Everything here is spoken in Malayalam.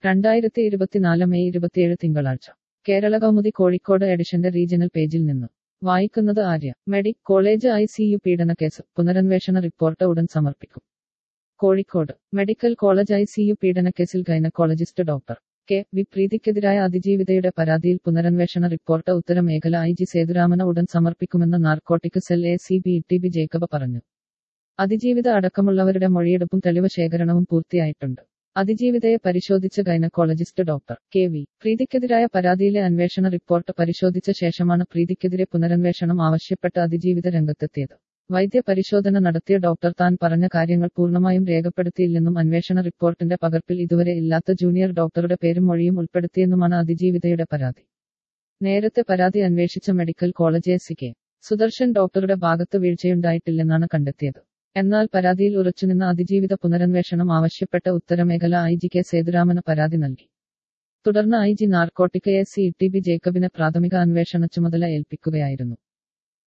രണ്ടായിരത്തി ഇരുപത്തിനാല് മെയ് ഇരുപത്തിയേഴ് തിങ്കളാഴ്ച കേരള കൗമുദി കോഴിക്കോട് എഡിഷന്റെ റീജിയണൽ പേജിൽ നിന്ന് വായിക്കുന്നത് Arya medical college I C U പീഡനക്കേസ് പുനരന്വേഷണ റിപ്പോർട്ട് ഉടൻ സമർപ്പിക്കും Kozhikode medical college I C U പീഡനക്കേസിൽ ഗൈനക്കോളജിസ്റ്റ് ഡോക്ടർ കെ വി പ്രീതിക്കെതിരായ അതിജീവിതയുടെ പരാതിയിൽ പുനരന്വേഷണ റിപ്പോർട്ട് ഉത്തരമേഖല ഐ ജി സേതുരാമന ഉടൻ സമർപ്പിക്കുമെന്ന് narcotic cell A C B T B Jacob പറഞ്ഞു അതിജീവിത അടക്കമുള്ളവരുടെ മൊഴിയെടുപ്പും തെളിവ് ശേഖരണവും പൂർത്തിയായിട്ടുണ്ട് അതിജീവിതയെ പരിശോധിച്ച ഗൈനക്കോളജിസ്റ്റ് ഡോക്ടർ കെ വി പ്രീതിക്കെതിരായ പരാതിയിലെ അന്വേഷണ റിപ്പോർട്ട് പരിശോധിച്ച ശേഷമാണ് പ്രീതിക്കെതിരെ പുനരന്വേഷണം ആവശ്യപ്പെട്ട് അതിജീവിത രംഗത്തെത്തിയത് വൈദ്യ പരിശോധന നടത്തിയ ഡോക്ടർ താൻ പറഞ്ഞ കാര്യങ്ങൾ പൂർണ്ണമായും രേഖപ്പെടുത്തിയില്ലെന്നും അന്വേഷണ റിപ്പോർട്ടിന്റെ പകർപ്പിൽ ഇതുവരെ ഇല്ലാത്ത ജൂനിയർ ഡോക്ടറുടെ പേരും മൊഴിയും ഉൾപ്പെടുത്തിയെന്നുമാണ് അതിജീവിതയുടെ പരാതി നേരത്തെ പരാതി അന്വേഷിച്ച medical college S K Sudarshan ഡോക്ടറുടെ ഭാഗത്ത് വീഴ്ചയുണ്ടായിട്ടില്ലെന്നാണ് കണ്ടെത്തിയത് എന്നാൽ പരാതിയിൽ ഉറച്ചുനിന്ന അതിജീവിത പുനരന്വേഷണം ആവശ്യപ്പെട്ട ഉത്തരമേഖല ഐ ജി കെ സേതുരാമന് പരാതി നൽകി തുടർന്ന് I G narcotic S C T B ജേക്കബിനെ പ്രാഥമിക അന്വേഷണ ചുമതല ഏൽപ്പിക്കുകയായിരുന്നു